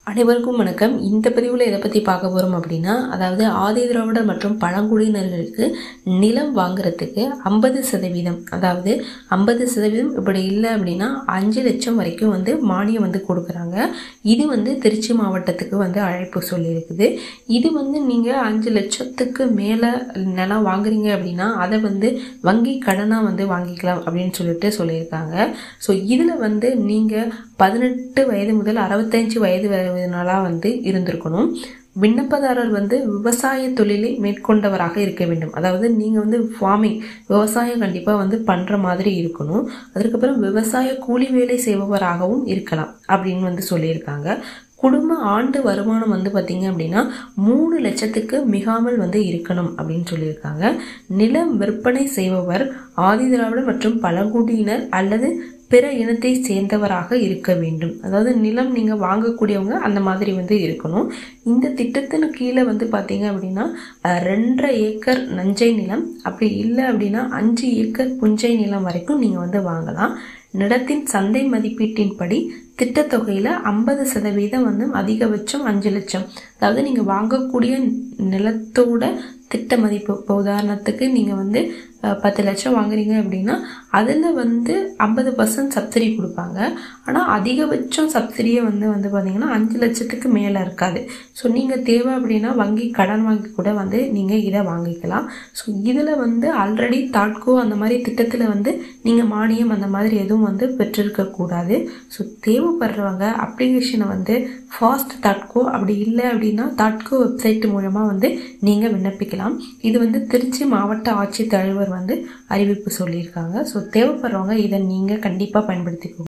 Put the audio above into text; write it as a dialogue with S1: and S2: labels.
S1: அனைவருக்கும் வணக்கம் இந்த பதிவில் எதை பற்றி பார்க்க போகிறோம் அப்படின்னா அதாவது ஆதி திராவிடர் மற்றும் பழங்குடியினர்களுக்கு நிலம் வாங்குறதுக்கு ஐம்பது சதவீதம் அதாவது ஐம்பது சதவீதம் இப்படி இல்லை அப்படின்னா அஞ்சு லட்சம் வரைக்கும் வந்து மானியம் வந்து கொடுக்குறாங்க இது வந்து திருச்சி மாவட்டத்துக்கு வந்து அழைப்பு சொல்லியிருக்குது இது வந்து நீங்கள் அஞ்சு லட்சத்துக்கு மேலே நிலம் வாங்குறீங்க அப்படின்னா அதை வந்து வங்கி கடனாக வந்து வாங்கிக்கலாம் அப்படின்னு சொல்லிட்டு சொல்லியிருக்காங்க ஸோ இதில் வந்து நீங்கள் பதினெட்டு வயது முதல் அறுபத்தஞ்சு வயது வயதுனாலாக வந்து இருந்திருக்கணும் விண்ணப்பதாரர் வந்து விவசாய தொழிலை மேற்கொண்டவராக இருக்க வேண்டும் அதாவது நீங்கள் வந்து ஃபார்மிங் விவசாயம் கண்டிப்பாக வந்து பண்ணுற மாதிரி இருக்கணும் அதுக்கப்புறம் விவசாய கூலி வேலை செய்பவராகவும் இருக்கலாம் அப்படின்னு வந்து சொல்லியிருக்காங்க குடும்ப ஆண்டு வருமானம் வந்து பார்த்திங்க அப்படின்னா மூணு லட்சத்துக்கு மிகாமல் வந்து இருக்கணும் அப்படின்னு சொல்லியிருக்காங்க நிலம் விற்பனை செய்பவர் ஆதி திராவிடர் மற்றும் பழங்குடியினர் அல்லது பிற இனத்தை சேர்ந்தவராக இருக்க வேண்டும் அதாவது நிலம் நீங்கள் வாங்கக்கூடியவங்க அந்த மாதிரி வந்து இருக்கணும் இந்த திட்டத்தின் கீழே வந்து பார்த்தீங்க அப்படின்னா ரெண்டரை ஏக்கர் நஞ்சை நிலம் அப்படி இல்லை அப்படின்னா அஞ்சு ஏக்கர் புஞ்சை நிலம் வரைக்கும் நீங்கள் வந்து வாங்கலாம் நிலத்தின் சந்தை மதிப்பீட்டின்படி திட்டத்தொகையில் ஐம்பது சதவீதம் வந்து அதிகபட்சம் அஞ்சு லட்சம் அதாவது நீங்கள் வாங்கக்கூடிய நிலத்தோட திட்ட மதிப்பு இப்போ உதாரணத்துக்கு நீங்கள் வந்து பத்து லட்சம் வாங்குறீங்க அப்படின்னா அதில் வந்து ஐம்பது பர்சன்ட் சப்சிடி கொடுப்பாங்க ஆனால் அதிகபட்சம் சப்சிடியே வந்து வந்து பார்த்திங்கன்னா அஞ்சு லட்சத்துக்கு மேலே இருக்காது ஸோ நீங்கள் தேவை அப்படின்னா வங்கி கடன் வாங்கி கூட வந்து நீங்கள் இதை வாங்கிக்கலாம் ஸோ இதில் வந்து ஆல்ரெடி தாட்கோ அந்த மாதிரி திட்டத்தில் வந்து நீங்கள் மானியம் அந்த மாதிரி எதுவும் வந்து பெற்றிருக்கக்கூடாது ஸோ தேவைப்படுறவங்க அப்ளிகேஷனை வந்து ஃபாஸ்ட் தாட்கோ அப்படி இல்லை அப்படின்னா தாட்கோ வெப்சைட் மூலமாக வந்து நீங்கள் விண்ணப்பிக்கலாம் இது வந்து திருச்சி மாவட்ட ஆட்சித்தலைவர் வந்து அறிவிப்பு சொல்லியிருக்காங்க ஸோ தேவைப்படுறவங்க இதை நீங்கள் கண்டிப்பாக பயன்படுத்திக்கோங்க